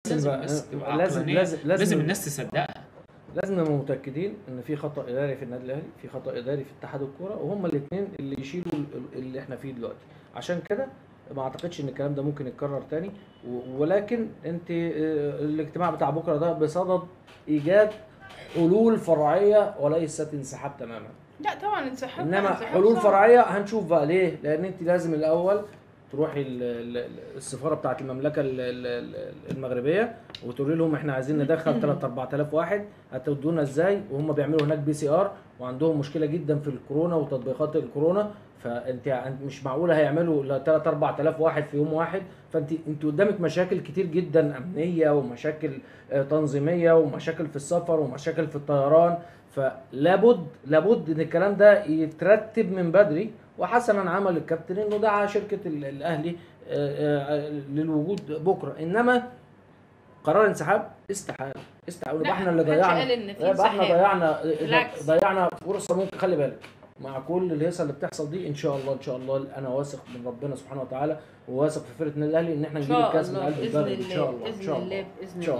لازم بقى- الناس تبقى لازم- عقلانية. لازم- لازم- لازم الناس تصدقها لازم نبقى متاكدين ان في خطا اداري في النادي الاهلي في خطا اداري في اتحاد الكوره وهما الاثنين اللي يشيلوا ال- ال- اللي احنا فيه دلوقتي عشان كده ما اعتقدش ان الكلام ده ممكن يتكرر تاني و- ولكن انت آه، الاجتماع بتاع بكره ده بصدد ايجاد حلول فرعيه وليست انسحاب تماما لا طبعا انسحاب انما انسحاب حلول صعب. فرعيه هنشوف بقى ليه لان انت لازم الاول تروحي ال- ال- السفاره بتاعت المملكه ال- ال- ال- المغربيه وتقولي لهم احنا عايزين ندخل 3 4000 واحد هتودونا ازاي وهم بيعملوا هناك بي سي ار وعندهم مشكله جدا في الكورونا وتطبيقات الكورونا فانت أنت مش معقوله هيعملوا ل 3 4000 واحد في يوم واحد فانت انت قدامك مشاكل كتير جدا امنيه ومشاكل آه، تنظيميه ومشاكل في السفر ومشاكل في الطيران فلابد لابد ان الكلام ده يترتب من بدري وحسنا عمل الكابتن انه دعا شركه ال- الاهلي آه، آه، للوجود بكره انما قرار انسحاب استحاله استحاله يبقى لا، احنا اللي محدش ضيعنا قال إن في يبقى احنا انسحاب. ضيعنا بالعكس. ضيعنا فرصه ممكن خلي بالك مع كل الهيصه اللي بتحصل دي ان شاء الله ان شاء الله انا واثق من ربنا سبحانه وتعالى وواثق في فرقه النادي الاهلي ان احنا ان نجيب شاء الكاس من الله قلب باذن البلد ان شاء الله الله ان باذن شاء الله الله باذن إن شاء الله